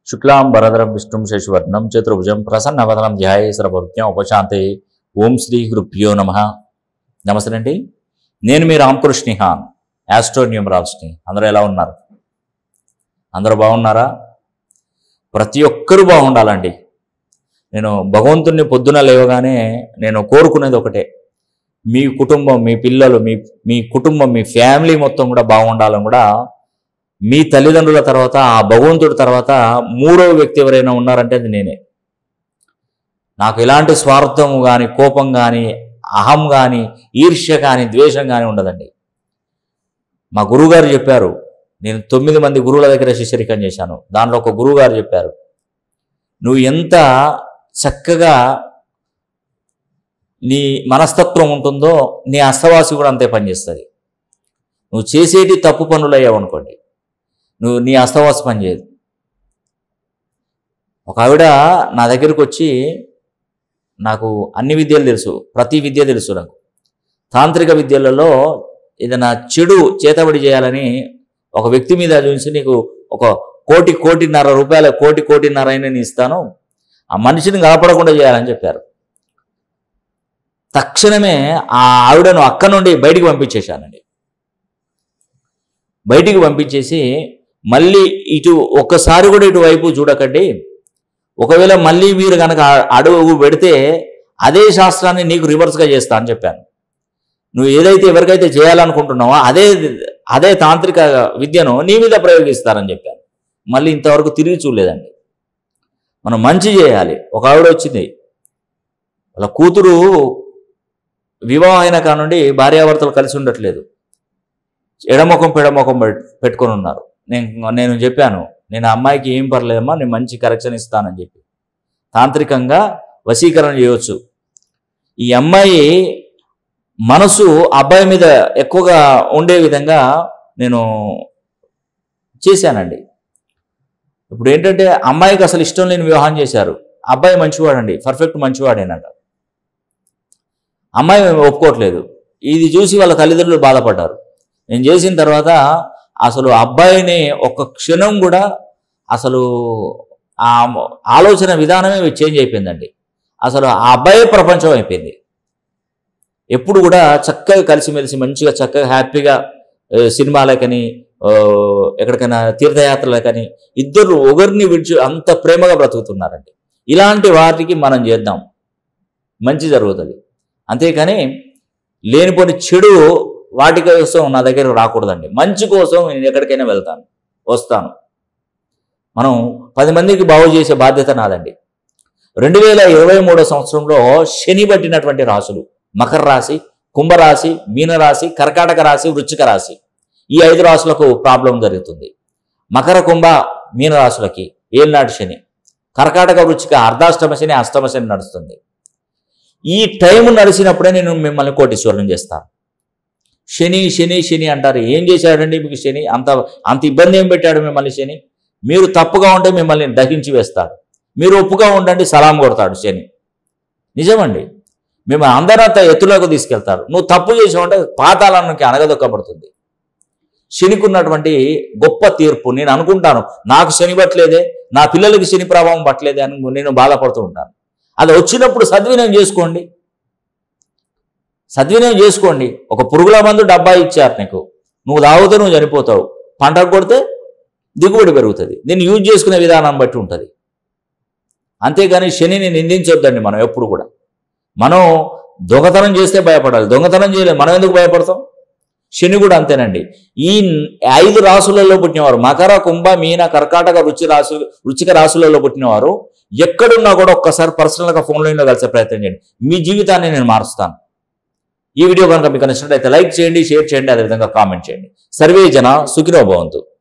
శుక్లాం వరదరం విష్ణుం శశివర్ణం చతుర్భుజం ప్రసన్నవదనం ధ్యాయ సర్వజ్ఞం ఉపశాంతే ఓం శ్రీ గురుభ్యో నమ నమస్తే అండి నేను మీ రామకృష్ణిహాన్ యాస్ట్రోన్యూమరాల్స్ని అందరూ ఎలా ఉన్నారు అందరూ బాగున్నారా ప్రతి ఒక్కరూ బాగుండాలండి నేను భగవంతుణ్ణి పొద్దున లేవగానే నేను కోరుకునేది ఒకటే మీ కుటుంబం మీ పిల్లలు మీ మీ కుటుంబం మీ ఫ్యామిలీ మొత్తం కూడా బాగుండాలని కూడా మీ తల్లిదండ్రుల తర్వాత ఆ భగవంతుడి తర్వాత మూడవ వ్యక్తి ఎవరైనా ఉన్నారంటే అది నేనే నాకు ఎలాంటి స్వార్థం కానీ కోపం కానీ అహం కానీ ఈర్ష్య కానీ ద్వేషం కానీ ఉండదండి మా గురువుగారు చెప్పారు నేను తొమ్మిది మంది గురువుల దగ్గర శిష్యరికం చేశాను దాంట్లో ఒక గురువుగారు చెప్పారు నువ్వు ఎంత చక్కగా నీ మనస్తత్వం ఉంటుందో నీ అస్తవాసి కూడా అంతే పనిచేస్తుంది నువ్వు చేసేటి తప్పు పనులు అయ్యావు అనుకోండి నువ్వు నీ అస్తవాసి పనిచేయదు ఒక ఆవిడ నా దగ్గరికి వచ్చి నాకు అన్ని విద్యలు తెలుసు ప్రతి విద్య తెలుసు నాకు తాంత్రిక విద్యలలో ఏదైనా చెడు చేతబడి చేయాలని ఒక వ్యక్తి మీద చూసి నీకు ఒక కోటి కోటిన్నర రూపాయల కోటి కోటిన్నర అయినా నేను ఇస్తాను ఆ మనిషిని కనపడకుండా చేయాలని చెప్పారు తక్షణమే ఆ ఆవిడను అక్క నుండి బయటికి పంపించేశానండి బయటికి పంపించేసి మళ్ళీ ఇటు ఒక్కసారి కూడా ఇటువైపు చూడకండి ఒకవేళ మళ్ళీ మీరు కనుక అడుగు పెడితే అదే శాస్త్రాన్ని నీకు రివర్స్గా చేస్తా అని చెప్పాను నువ్వు ఏదైతే ఎవరికైతే చేయాలనుకుంటున్నావో అదే అదే తాంత్రిక విద్యను నీ మీద ప్రయోగిస్తారని చెప్పాను మళ్ళీ ఇంతవరకు తిరిగి చూడలేదండి మనం మంచి చేయాలి ఒక ఆవిడ వచ్చింది వాళ్ళ కూతురు వివాహం అయిన కానుండి భార్యాభర్తలు కలిసి ఉండట్లేదు ఎడముఖం పెడముఖం పెట్- పెట్టుకొని ఉన్నారు నేను నేను చెప్పాను నేను ఆ అమ్మాయికి ఏం పర్లేదమ్మా నేను మంచి కరెక్షన్ ఇస్తానని చెప్పి తాంత్రికంగా వశీకరణ చేయవచ్చు ఈ అమ్మాయి మనసు అబ్బాయి మీద ఎక్కువగా ఉండే విధంగా నేను చేశానండి ఇప్పుడు ఏంటంటే అమ్మాయికి అసలు ఇష్టం లేని వివాహం చేశారు అబ్బాయి మంచివాడండి పర్ఫెక్ట్ మంచివాడేనంట అమ్మాయి ఒప్పుకోవట్లేదు ఇది చూసి వాళ్ళ తల్లిదండ్రులు బాధపడ్డారు నేను చేసిన తర్వాత అసలు అబ్బాయిని ఒక్క క్షణం కూడా అసలు ఆ ఆలోచన విధానమే చేంజ్ అయిపోయిందండి అసలు ఆ అబ్బాయే ప్రపంచం అయిపోయింది ఎప్పుడు కూడా చక్కగా కలిసిమెలిసి మంచిగా చక్కగా హ్యాపీగా ఆ, సినిమాలకని ఆ, ఎక్కడికైనా తీర్థయాత్రలకని ఇద్దరు ఒకరిని విడిచి అంత ప్రేమగా బ్రతుకుతున్నారండి ఇలాంటి వాటికి మనం చేద్దాం మంచి జరుగుతుంది అంతేకాని లేనిపోని చెడు వాటి కోసం నా దగ్గర రాకూడదండి మంచి కోసం నేను ఎక్కడికైనా వెళ్తాను వస్తాను మనం పది మందికి బాగు చేసే బాధ్యత నాదండి రెండు వేల ఇరవై మూడో సంవత్సరంలో శని పట్టినటువంటి రాసులు మకర రాశి కుంభరాశి మీనరాశి కర్కాటక రాశి వృశ్చిక రాశి ఈ ఐదు రాశులకు ప్రాబ్లం జరుగుతుంది మకర కుంభ మీనరాశులకి ఏళ్ళనాటి శని కర్కాటక వృశ్చిక అర్ధాష్టమ శని అష్టమ శని నడుస్తుంది ఈ టైం నడిచినప్పుడే నేను మిమ్మల్ని కోటీశ్వరుని చేస్తాను శని శని శని అంటారు ఏం చేశాడండి మీకు శని అంత అంత ఇబ్బంది ఏం పెట్టాడు మిమ్మల్ని శని మీరు తప్పుగా ఉంటే మిమ్మల్ని దహించి వేస్తాడు మీరు ఒప్పుగా ఉండండి సలాం కొడతాడు శని నిజమండి మేము అందరంతా ఎత్తులోకి తీసుకెళ్తారు నువ్వు తప్పు చేసావంటే పాతాళానికి అనగదొక్కబడుతుంది శనికి ఉన్నటువంటి గొప్ప తీర్పు నేను అనుకుంటాను నాకు శని పట్టలేదే నా పిల్లలకి శని ప్రభావం పట్టలేదే అని నేను బాధపడుతూ ఉంటాను అది వచ్చినప్పుడు సద్వినియోగం చేసుకోండి సద్వినియోగం చేసుకోండి ఒక పురుగుల మందు డబ్బా ఇచ్చారు నీకు నువ్వు తాగితే నువ్వు చనిపోతావు పంట కొడితే దిగుబడి పెరుగుతుంది దీన్ని యూజ్ చేసుకునే విధానం బట్టి ఉంటుంది అంతేగాని శనిని నిందించొద్దండి మనం ఎప్పుడు కూడా మనం దొంగతనం చేస్తే భయపడాలి దొంగతనం చేయలేదు మనం ఎందుకు భయపడతాం శని కూడా అంతేనండి ఈ ఐదు రాసులలో పుట్టినవారు మకర కుంభ మీన కర్కాటక రుచి రాసు రుచిక రాసులలో పుట్టినవారు ఎక్కడున్నా కూడా ఒక్కసారి పర్సనల్గా ఫోన్ లైన్లో కలిసే ప్రయత్నం చేయండి మీ జీవితాన్ని నేను మారుస్తాను ఈ వీడియో కనుక మీకు నచ్చినట్లయితే లైక్ చేయండి షేర్ చేయండి అదేవిధంగా కామెంట్ చేయండి సర్వే జన సుఖినో భవంతు